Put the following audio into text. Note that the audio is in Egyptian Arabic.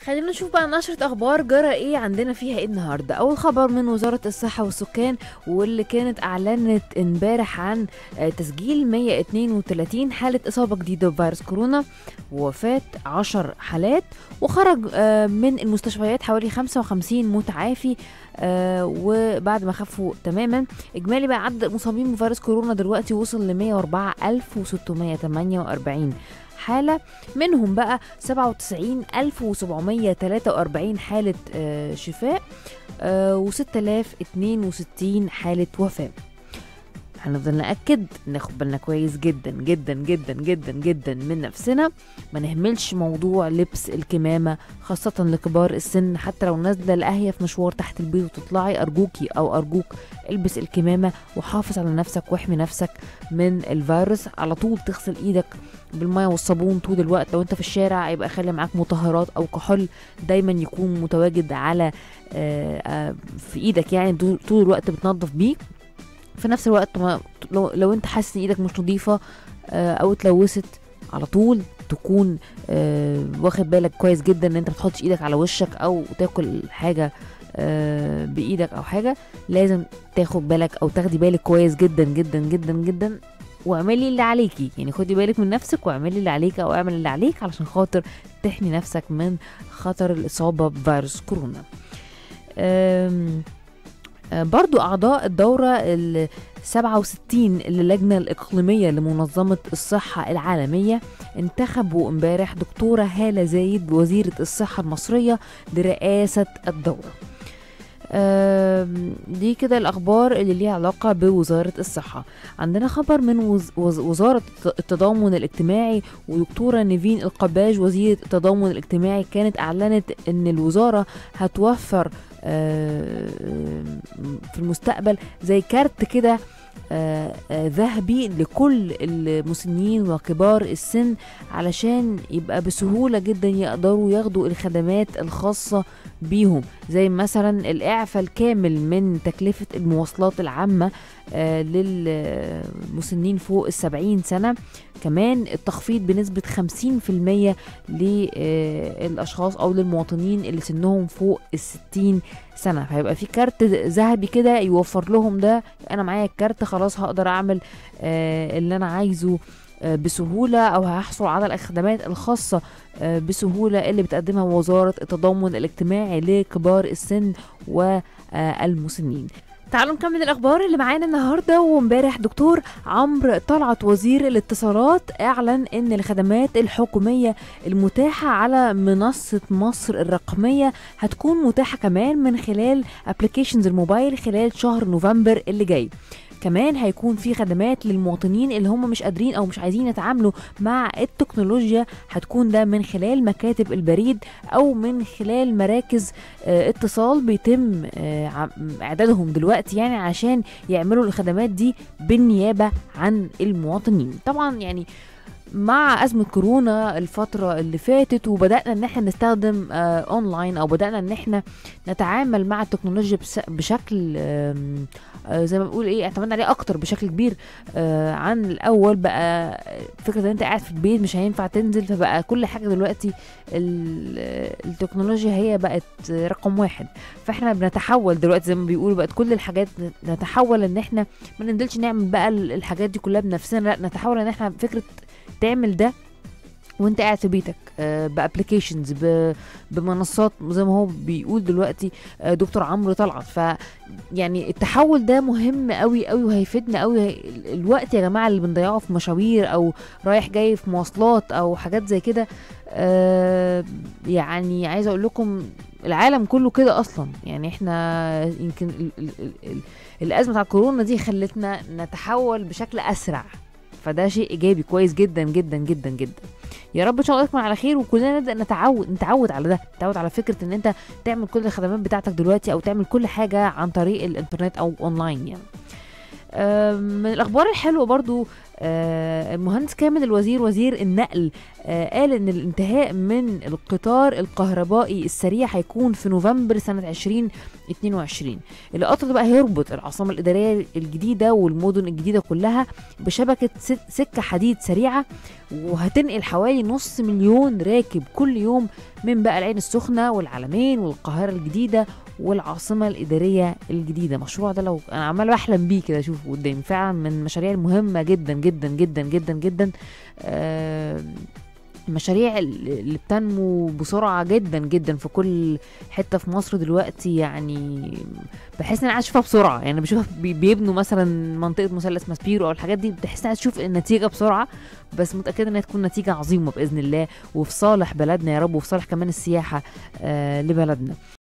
خلينا نشوف بقى نشرة أخبار جرى إيه عندنا فيها إيه النهاردة أول خبر من وزارة الصحة والسكان واللي كانت أعلنت امبارح عن آه، تسجيل 132 حالة إصابة جديدة بفيروس كورونا ووفاة 10 حالات وخرج آه، من المستشفيات حوالي 55 متعافي آه، وبعد ما خفوا تماما إجمالي بقى عدد المصابين بفيروس كورونا دلوقتي وصل ل 104648 حالة منهم بقى 97743 حالة آه، شفاء و 6062 حالة وفاة هنفضل نأكد ناخد بالنا كويس جدا جدا جدا جدا جدا من نفسنا ما نهملش موضوع لبس الكمامة خاصة لكبار السن حتى لو نازلة لأهية في مشوار تحت البيت وتطلعي أرجوكي أو أرجوك البس الكمامة وحافظ على نفسك واحمي نفسك من الفيروس على طول تغسل إيدك بالمية والصابون طول الوقت لو انت في الشارع يبقى خلي معاك مطهرات او كحول دايما يكون متواجد على آه، آه، في ايدك يعني طول طول الوقت بتنظف بيه في نفس الوقت ما لو, لو انت حاسس ان ايدك مش نظيفه آه، او اتلوثت على طول تكون آه، واخد بالك كويس جدا ان انت ما تحطش ايدك على وشك او تاكل حاجه آه، بايدك او حاجه لازم تاخد بالك او تاخدي بالك كويس جدا جدا جدا جدا واعملي اللي عليكي يعني خدي بالك من نفسك واعملي اللي عليك او اعمل اللي عليك علشان خاطر تحمي نفسك من خطر الاصابه بفيروس كورونا أم آه، برضو أعضاء الدورة ال 67 للجنة الإقليمية لمنظمة الصحة العالمية انتخبوا امبارح دكتورة هالة زايد وزيرة الصحة المصرية لرئاسة الدورة آم، دي كده الأخبار اللي ليها علاقة بوزارة الصحة عندنا خبر من وز- وز- وزارة التضامن الاجتماعي ودكتورة نيفين القباج وزيرة التضامن الاجتماعي كانت أعلنت أن الوزارة هتوفر آه، في المستقبل زي كارت كده آه، آه، ذهبي لكل المسنين وكبار السن علشان يبقى بسهولة جدا يقدروا ياخدوا الخدمات الخاصة بيهم زي مثلا الإعفاء الكامل من تكلفة المواصلات العامة آه، للمسنين فوق السبعين سنة كمان التخفيض بنسبة 50% للأشخاص أو للمواطنين اللي سنهم فوق الستين سنة فهيبقى في كارت ذهبي كده يوفر لهم ده أنا معايا الكارت خلاص هقدر أعمل آه، اللي أنا عايزه آه، بسهولة أو هحصل على الخدمات الخاصة آه، بسهولة اللي بتقدمها وزارة التضامن الاجتماعي لكبار السن والمسنين تعالوا نكمل الاخبار اللي معانا النهارده وامبارح دكتور عمرو طلعت وزير الاتصالات اعلن ان الخدمات الحكوميه المتاحه على منصه مصر الرقميه هتكون متاحه كمان من خلال ابلكيشنز الموبايل خلال شهر نوفمبر اللي جاي كمان هيكون في خدمات للمواطنين اللي هم مش قادرين او مش عايزين يتعاملوا مع التكنولوجيا هتكون ده من خلال مكاتب البريد او من خلال مراكز آه، اتصال بيتم آه، عم- اعدادهم دلوقتي يعني عشان يعملوا الخدمات دي بالنيابه عن المواطنين طبعا يعني مع أزمة كورونا الفترة اللي فاتت وبدأنا إن احنا نستخدم آه أونلاين أو بدأنا إن احنا نتعامل مع التكنولوجيا بس- بشكل آم، آه زي ما بنقول إيه اعتمدنا عليه أكتر بشكل كبير آه عن الأول بقى فكرة إن أنت قاعد في البيت مش هينفع تنزل فبقى كل حاجة دلوقتي ال- التكنولوجيا هي بقت رقم واحد فاحنا بنتحول دلوقتي زي ما بيقولوا بقت كل الحاجات نتحول ان احنا ما ننزلش نعمل بقى ال- الحاجات دي كلها بنفسنا لا نتحول ان احنا فكره تعمل ده وانت قاعد في بيتك بابلكيشنز بمنصات زي ما هو بيقول دلوقتي آه، دكتور عمرو طلعت ف يعني التحول ده مهم قوي قوي وهيفيدنا قوي هي- ال- الوقت يا جماعه اللي بنضيعه في مشاوير او رايح جاي في مواصلات او حاجات زي كده آه، يعني عايزه اقول لكم العالم كله كده اصلا يعني احنا يمكن ال ال ال ال الازمه بتاع كورونا دي خلتنا نتحول بشكل اسرع فده شيء ايجابي كويس جدا جدا جدا جدا يا رب ان شاء الله يكون على خير وكلنا نبدا نتعود نتعود على ده نتعود على فكره ان انت تعمل كل الخدمات بتاعتك دلوقتي او تعمل كل حاجه عن طريق الانترنت او اونلاين يعني آم، من الاخبار الحلوه برضو آه، المهندس كامل الوزير وزير النقل آه، قال ان الانتهاء من القطار الكهربائي السريع هيكون في نوفمبر سنه 2022 القطر ده بقى هيربط العاصمه الاداريه الجديده والمدن الجديده كلها بشبكه س- سكه حديد سريعه وهتنقل حوالي نص مليون راكب كل يوم من بقى العين السخنه والعلمين والقاهره الجديده والعاصمه الاداريه الجديده المشروع ده لو انا عمال بحلم بيه كده اشوفه قدامي فعلا من المشاريع المهمه جدا جدا جدا جدا جدا آه المشاريع اللي بتنمو بسرعة جدا جدا في كل حتة في مصر دلوقتي يعني بحس ان انا عايز اشوفها بسرعة يعني بشوف بي- بيبنوا مثلا منطقة مثلث ماسبيرو او الحاجات دي بحس ان انا عايز اشوف النتيجة بسرعة بس متأكدة انها تكون نتيجة عظيمة بإذن الله وفي صالح بلدنا يا رب وفي صالح كمان السياحة آه لبلدنا